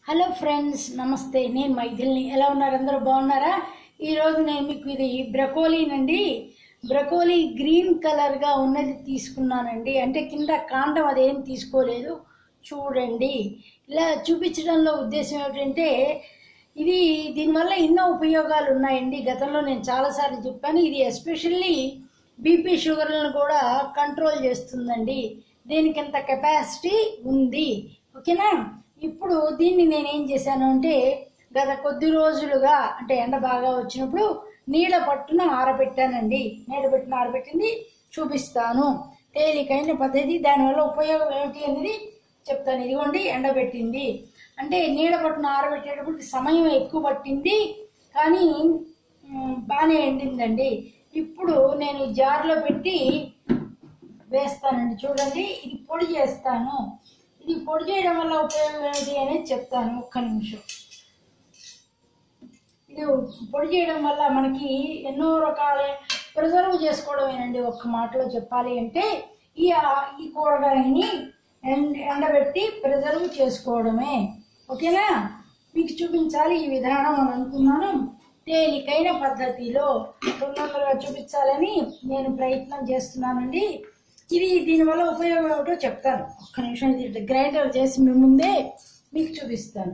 hello friends నమస్తే నేను మైథిల్ని ఎలా ఉన్నారు అందరూ బాగున్నారా ఈరోజు నేను మీకు ఇది బ్రకోలీనండి బ్రకోలీ గ్రీన్ కలర్గా ఉన్నది తీసుకున్నానండి అంటే కింద కాండం అదేం తీసుకోలేదు చూడండి ఇలా చూపించడంలో ఉద్దేశం ఏమిటంటే ఇది దీనివల్ల ఎన్నో ఉపయోగాలు ఉన్నాయండి గతంలో నేను చాలాసార్లు చెప్పాను ఇది ఎస్పెషల్లీ బీపీ షుగర్లను కూడా కంట్రోల్ చేస్తుందండి దీనికి ఎంత కెపాసిటీ ఉంది ఓకేనా ఇప్పుడు దీన్ని నేనేం చేశాను అంటే గత కొద్ది రోజులుగా అంటే ఎండ బాగా వచ్చినప్పుడు నీళ్ళ పట్టున ఆరబెట్టానండి నీళ్ళ పట్టున ఆరబెట్టింది చూపిస్తాను తేలికైన పద్ధతి దానివల్ల ఉపయోగం ఏమిటి అనేది చెప్తాను ఇదిగోండి ఎండబెట్టింది అంటే నీడ పట్టున ఆరబెట్టేటప్పుడు సమయం ఎక్కువ పట్టింది కానీ మ్, బాగానే ఎండిందండి ఇప్పుడు నేను జార్లో పెట్టి వేస్తానండి చూడండి ఇది పొడి చేస్తాను ఇది పొడి చేయడం వల్ల ఉపయోగం ఏంటి అనేది చెప్తాను ఒక్క నిమిషం ఇది పొడి చేయడం వల్ల మనకి ఎన్నో రకాల ప్రిజర్వ్ చేసుకోవడమేనండి ఒక్క మాటలో చెప్పాలి అంటే ఈ ఈ కూరగాయని ఎండ ఎండబెట్టి ప్రిజర్వ్ చేసుకోవడమే ఓకేనా మీకు చూపించాలి ఈ విధానం అని అనుకున్నాను తేలికైన పద్ధతిలో తొందరగా చూపించాలని నేను ప్రయత్నం చేస్తున్నానండి ఇది దీనివల్ల ఉపయోగం ఏమిటో చెప్తాను ఒక్క నిమిషం ఇది గ్రైండర్ చేసి మీ ముందే మీకు చూపిస్తాను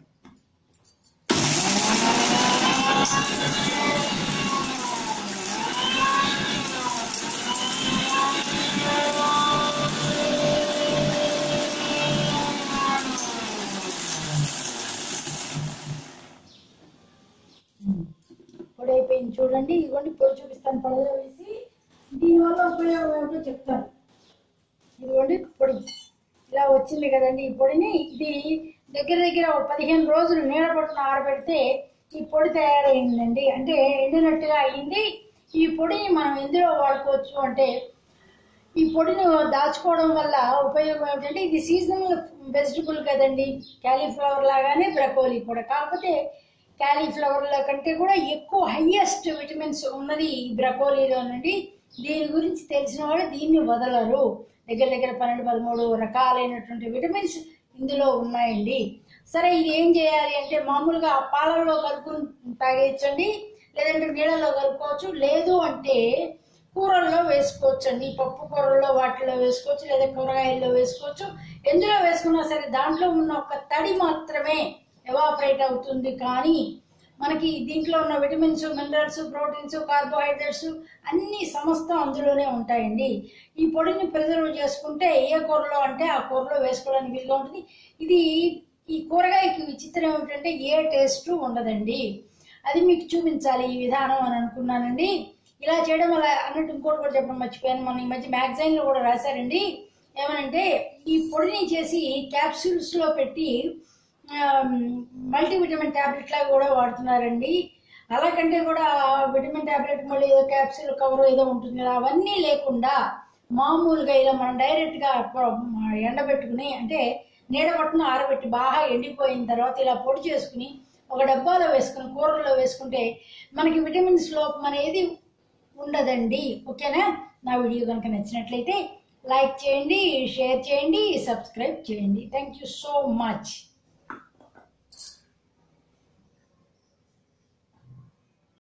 పొడి అయిపోయింది చూడండి ఇదిగోండి పొడి చూపిస్తాను పొడిలో వేసి దీనివల్ల ఉపయోగం ఏమిటో చెప్తాను ఇదిగోండి పొడి ఇలా వచ్చింది కదండి ఈ పొడిని ఇది దగ్గర దగ్గర ఒక పదిహేను రోజులు నీడ పట్టున ఆరబెడితే ఈ పొడి తయారైందండి అంటే ఎండినట్టుగా అయింది ఈ పొడిని మనం ఎందులో వాడుకోవచ్చు అంటే ఈ పొడిని దాచుకోవడం వల్ల ఉపయోగం ఏమిటంటే ఇది సీజనల్ వెజిటబుల్ కదండి క్యాలీఫ్లవర్ లాగానే బ్రకోలీ కూడా కాకపోతే క్యాలీఫ్లవర్ల కంటే కూడా ఎక్కువ హయ్యెస్ట్ విటమిన్స్ ఉన్నది ఈ బ్రకోలీలోనండి దీని గురించి తెలిసిన వాళ్ళు దీన్ని వదలరు దగ్గర దగ్గర పన్నెండు పదమూడు రకాలైనటువంటి విటమిన్స్ ఇందులో ఉన్నాయండి సరే ఇది ఏం చేయాలి అంటే మామూలుగా పాలల్లో కలుపుకుని తాగేయచ్చండి లేదంటే నీళ్ళలో కలుపుకోవచ్చు లేదు అంటే కూరల్లో వేసుకోవచ్చు అండి పప్పు కూరల్లో వాటిలో వేసుకోవచ్చు లేదా కూరగాయల్లో వేసుకోవచ్చు ఎందులో వేసుకున్నా సరే దాంట్లో ఉన్న ఒక తడి మాత్రమే ఎవాపరేట్ అవుతుంది కానీ మనకి దీంట్లో ఉన్న విటమిన్స్ మినరల్స్ ప్రోటీన్స్ కార్బోహైడ్రేట్స్ అన్ని సమస్తం అందులోనే ఉంటాయండి ఈ పొడిని ప్రిజర్వ్ చేసుకుంటే ఏ కూరలో అంటే ఆ కూరలో వేసుకోవడానికి వీలుగా ఉంటుంది ఇది ఈ కూరగాయకి విచిత్రం ఏమిటంటే ఏ టేస్ట్ ఉండదండి అది మీకు చూపించాలి ఈ విధానం అని అనుకున్నానండి ఇలా చేయడం వల్ల అన్నట్టు ఇంకోటి కూడా చెప్పడం మర్చిపోయాను మన ఈ మధ్య మ్యాగజైన్లో కూడా రాశారండి ఏమనంటే ఈ పొడిని చేసి క్యాప్సూల్స్లో పెట్టి మల్టీవిటమిన్ ట్యాబ్లెట్ లాగా కూడా వాడుతున్నారండి అలాకంటే కూడా విటమిన్ ట్యాబ్లెట్ మళ్ళీ ఏదో క్యాప్సూల్ కవర్ ఏదో ఉంటుంది కదా అవన్నీ లేకుండా మామూలుగా ఇలా మనం డైరెక్ట్గా ఎండబెట్టుకుని అంటే నీడ పట్టున ఆరబెట్టి బాగా ఎండిపోయిన తర్వాత ఇలా పొడి చేసుకుని ఒక డబ్బాలో వేసుకుని కూరల్లో వేసుకుంటే మనకి విటమిన్స్ లోపం అనేది ఉండదండి ఓకేనా నా వీడియో కనుక నచ్చినట్లయితే లైక్ చేయండి షేర్ చేయండి సబ్స్క్రైబ్ చేయండి థ్యాంక్ యూ సో మచ్